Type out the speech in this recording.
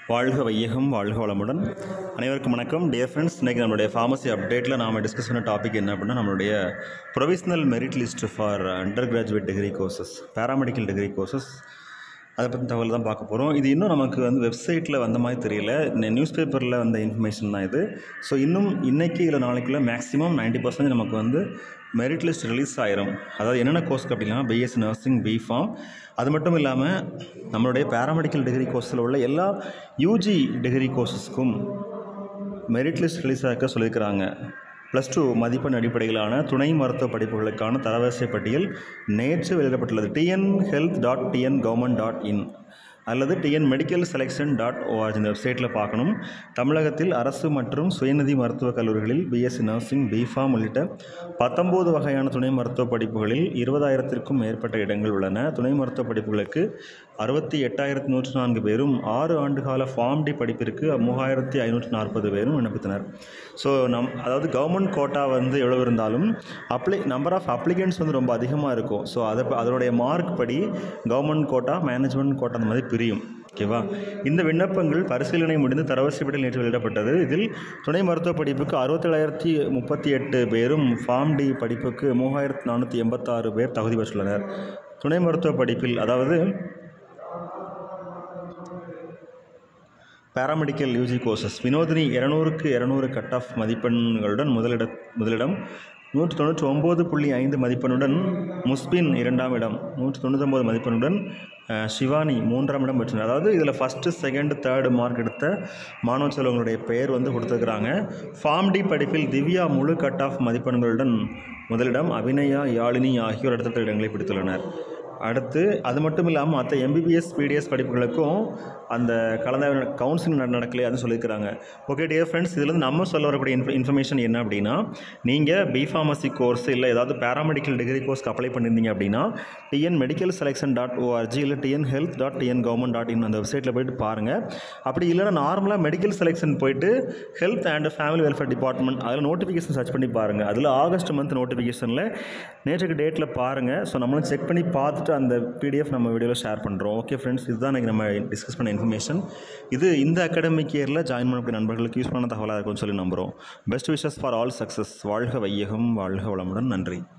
வாழ்க வையகம் வாழ்க வளமுடன் அனைவருக்கும் வணக்கம் டியர் ஃப்ரெண்ட்ஸ் இன்றைக்கி நம்மளுடைய ஃபார்மசி அப்டேட்டில் நாம் டிஸ்கஸ் பண்ண டாபிக் என்ன அப்படின்னா நம்மளுடைய provisional merit list for under graduate degree courses paramedical degree courses அதை பற்றி தகவல் தான் பார்க்க போகிறோம் இது இன்னும் நமக்கு வந்து வெப்சைட்டில் வந்த மாதிரி தெரியல நியூஸ் பேப்பரில் வந்த இன்ஃபர்மேஷன் தான் இது ஸோ இன்னும் இன்றைக்கி இல்லை நாளைக்குள்ளே மேக்ஸிமம் 90% பர்சன்டேஜ் நமக்கு வந்து மெரிட் லிஸ்ட் ரிலீஸ் ஆயிரும் அதாவது என்னென்ன கோர்ஸ்க்கு அப்படின்னா பிஎஸ்சி நர்சிங் பிஃபார்ம் அது மட்டும் இல்லாமல் நம்மளுடைய பேராமெடிக்கல் டிகிரி கோர்ஸில் உள்ள எல்லா யூஜி டிகிரி கோர்சஸ்க்கும் மெரிட் லிஸ்ட் ரிலீஸ் ஆக சொல்லியிருக்கிறாங்க ப்ளஸ் டூ மதிப்பெண் அடிப்படையிலான துணை மருத்துவ படிப்புகளுக்கான தரவரிசை பட்டியல் நேற்று வெளியிடப்பட்டுள்ளது TN health dot TN government dot in அல்லது TN medical selection dot ORG இந்த வெப்சைட்டில் பார்க்கணும் தமிழகத்தில் அரசு மற்றும் சுயநிதி மருத்துவக் கல்லூரிகளில் பிஎஸ்சி நர்சிங் பிஃபார்ம் உள்ளிட்ட பத்தொம்போது வகையான துணை மருத்துவ படிப்புகளில் இருபதாயிரத்திற்கும் மேற்பட்ட இடங்கள் உள்ளன துணை மருத்துவ படிப்புகளுக்கு அறுபத்தி எட்டாயிரத்தி நூற்றி நான்கு பேரும் ஆறு ஆண்டுகால ஃபார்ம் டி படிப்பிற்கு மூவாயிரத்தி ஐநூற்றி நாற்பது பேரும் விண்ணப்பித்தனர் ஸோ நம் அதாவது கவர்மெண்ட் கோட்டா வந்து எவ்வளோ இருந்தாலும் அப்ளை நம்பர் ஆஃப் அப்ளிகன்ஸ் வந்து ரொம்ப அதிகமாக இருக்கும் ஸோ அதை அதனுடைய மார்க் படி கவர்மெண்ட் கோட்டா மேனேஜ்மெண்ட் கோட்டா அந்த மாதிரி பிரியும் ஓகேவா இந்த விண்ணப்பங்கள் பரிசீலனை முடிந்து தரவரிசைப்பட்டியல் நேற்று வெளியிடப்பட்டது இதில் துணை மருத்துவ படிப்புக்கு அறுபத்தேழாயிரத்தி முப்பத்தி எட்டு பேரும் ஃபார்ம் டி படிப்புக்கு மூவாயிரத்தி நானூற்றி எண்பத்தாறு பேர் தகுதி பெற்றுள்ளனர் துணை மருத்துவ படிப்பில் அதாவது பேராமெடிக்கல் யூஜி கோர்சஸ் வினோதினி இரநூறுக்கு இரநூறு கட் ஆஃப் மதிப்பெண்களுடன் முதலிட முதலிடம் நூற்றி தொண்ணூற்றி ஒம்பது புள்ளி ஐந்து மதிப்பெண்ணுடன் முஸ்பின் இரண்டாம் இடம் நூற்றி தொண்ணூத்தொம்பது மதிப்பெண்ணுடன் அஹ், ஷிவானி மூன்றாம் இடம் பெற்றனர் அதாவது இதில் ஃபஸ்ட்டு செகண்ட் தேர்டு மார்க் எடுத்த மாணவ செல்வங்களுடைய பெயர் வந்து கொடுத்துருக்குறாங்க ஃபார்ம் டி படிப்பில் திவ்யா முழு கட் ஆஃப் மதிப்பெண்களுடன் முதலிடம் அபிநயா யாழினி ஆகியோர் அடுத்தடுத்த இடங்களை பிடித்துள்ளனர் அடுத்து அது மட்டும் இல்லாமல் மற்ற எம்பிபிஎஸ் பிடிஎஸ் படிப்புகளுக்கும் அந்த கலந்த கவுன்சிலிங் நட நடக்கலையே அதுன்னு சொல்லியிருக்கிறாங்க ஓகே டியர் ஃப்ரெண்ட்ஸ் இதில் வந்து நம்ம சொல்ல வரக்கூடிய இன்ஃப இன்ஃபர்மேஷன் என்ன அப்படின்னா நீங்கள் பிஃபார்மசி கோர்ஸ் இல்லை ஏதாவது பேராமெடிக்கல் டிகிரி கோர்ஸ்க்கு அப்ளை பண்ணியிருந்தீங்க அப்படின்னா TN medical selection dot ORG இல்லை TN health dot TN government dot in அந்த வெப்சைட்டில் போயிட்டு பாருங்கள் அப்படி இல்லைன்னா நார்மலாக மெடிக்கல் செலெக்ஷன் போயிட்டு health and family welfare department அதில் நோட்டிஃபிகேஷன் சர்ச் பண்ணி பாருங்கள் அதில் ஆகஸ்ட் மந்த் நோட்டிஃபிகேஷனில் நேற்றுக்கு டேட்டில் பாருங்கள் ஸோ நம்மளும் செக் பண்ணி பார்த்துட்டு அந்த பிடிஎஃப் நம்ம வீடியோவில் ஷேர் பண்ணுறோம் ஓகே ஃப்ரெண்ட்ஸ் இதுதான் எனக்கு நம்ம டிஸ்கஸ் பண்ண இன்ஃபர்மேஷன் இது இந்த அகாடமிக் இயரில் ஜாயின் பண்ணக்கூடிய நண்பர்களுக்கு யூஸ் பண்ண தகவலாக இருக்கும்னு சொல்லி நம்புகிறோம் best wishes for all success வாழ்க வையகம் வாழ்க வளமுடன் நன்றி